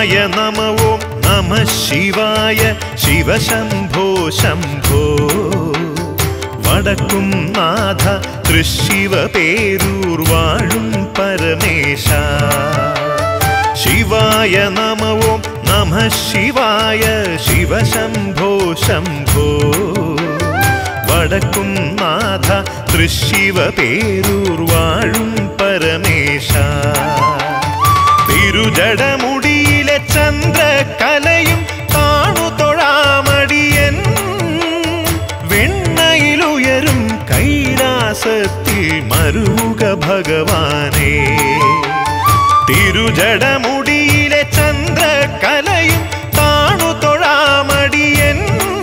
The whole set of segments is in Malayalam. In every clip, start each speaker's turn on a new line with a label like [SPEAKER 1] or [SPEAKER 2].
[SPEAKER 1] ശിവായ നമ ഓം നമ ശിവായ ശിവശംഭോ ശംഭോ വടക്കും നാഥ തൃശിവ പേരൂർ വാഴും പരമേശ ശിവായ നമ ഓം നമ ശിവായ ശിവശംഭോ ശംഭോ വടക്കും നാഥ തൃശിവ പേരൂർ വാഴും പരമേശ തിരുജടമുടിയിലെ ചന്ദ്രകലയും കാണു തൊഴാമടിയൻ വെണ്ണയിലുയരും കൈലാസത്തിൽ മരുക ഭഗവാനേ തിരുജടമുടിയിലെ ചന്ദ്രകലയും കാണു തൊഴാമടിയൻ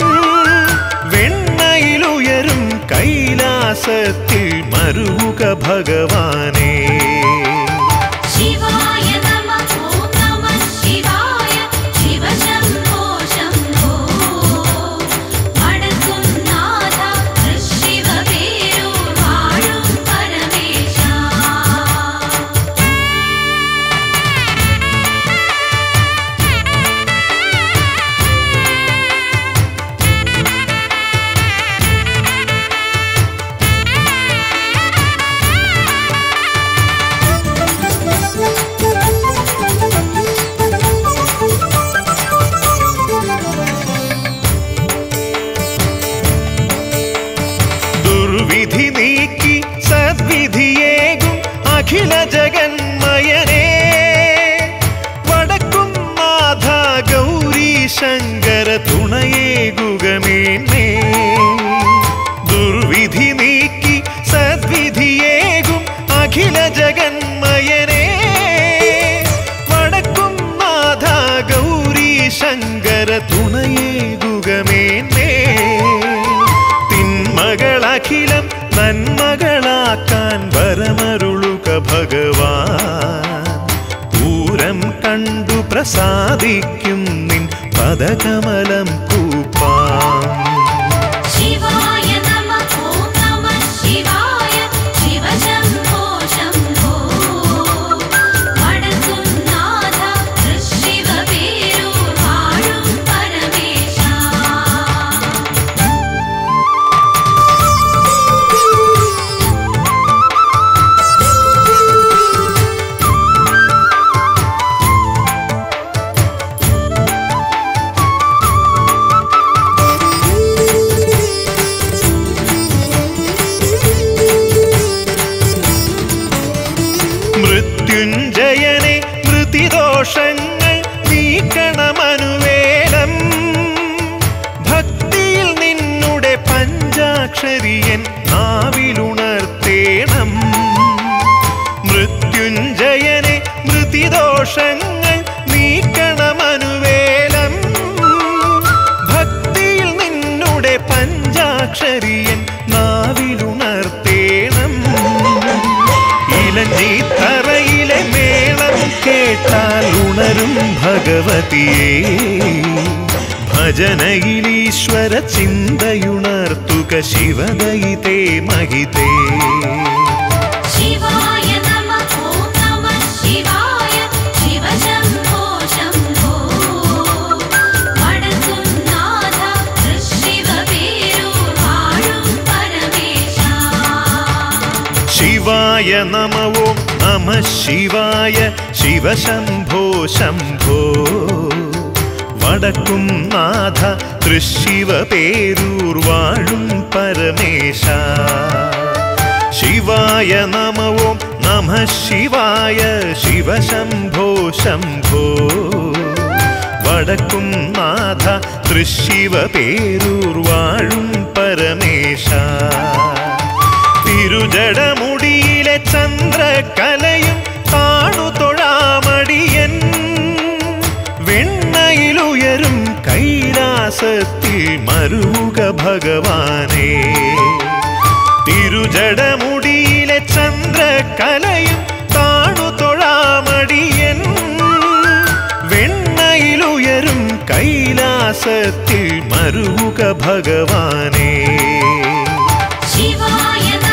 [SPEAKER 1] വെണ്ണയിലുയരും കൈലാസത്തിൽ മരുക ഭഗവാനേ
[SPEAKER 2] ശിവായ നമ ഓം നമ ശിവായ ശിവശംഭോ ശംഭോ വടക്കും നാഥ തൃശിവ പേരൂർ വാഴും പരമേശ
[SPEAKER 1] ദുർവിധി നീക്കി സദ്വിധിയേകും അഖില ജഗന്മയനേ വടക്കും നാഥ ഗൗരി ശങ്കര തുണയേകുകമേന്നേ ദുർവിധി നീക്കി സദ്വിധിയേകും അഖില ജഗന്മയനേ വടക്കും നാഥ ഗൗരി ശങ്കര തുണയേകുകമേന്നേ തിന്മകളഖിലം നന്മകളാക്കാൻ വരമരുളുക ഭഗവാൻ പൂരം കണ്ടു പ്രസാദിക്കും നിൻ പദകമലം കൂപ്പാം
[SPEAKER 2] ശിവായ നമ ഓം നമ ശിവായ ശിവശംഭോ ശംഭോ വടക്കും നാഥ തൃശിവ പേരൂർ വാഴും പരമേശ
[SPEAKER 1] മൃത്യുഞ്ജയനെ മൃതിദോഷങ്ങൾ നീക്കണമനുവേലം ഭക്തിയിൽ നിന്നുടെ പഞ്ചാക്ഷരിയൻ നാവിലുണർത്തേണം മൃത്യുഞ്ജയനെ മൃതിദോഷങ്ങൾ നീക്കണമനുവേലം ഭക്തിയിൽ നിന്നുടെ പഞ്ചാക്ഷരിയൻ നാവിലുണർത്തേണം ഇലഞ്ഞിത്തറയിലെ മേളം കേട്ടാൽ ഉണരും ഭഗവതിയെ ഭജനയിലീശ്വര ചിന്തയുണർത്തുക ശിവദയിതേ മഹിതേ
[SPEAKER 2] ശിവായ നമ ഓം നമ ശിവായ ശിവശംഭോ ശംഭോ വടക്കും നാഥ തൃശിവ പേരൂർ വാഴും പരമേശ
[SPEAKER 1] ശിവായ നമ ഓം നമ ശിവായ ശിവശംഭോ ശംഭോ വടക്കും നാഥ തൃശിവ പേരൂർ വാഴും പരമേശ ശിവായ നമ ഓം നമ ശിവായ ശിവശംഭോ ശംഭോ വടക്കും നാഥ തൃശിവ പേരൂർ വാഴും പരമേശ തിരുജടമുടിയിലെ ചന്ദ്രകലയും കാണു തൊഴാമടിയൻ വെണ്ണയിലുയരും കൈലാസത്തിൽ മരുക ഭഗവാനേ തിരുജടമുടിയിലെ ചന്ദ്രകലയും കാണു തൊഴാമടിയൻ വെണ്ണയിലുയരും കൈലാസത്തിൽ മരുക ഭഗവാനേ
[SPEAKER 2] ശിവായ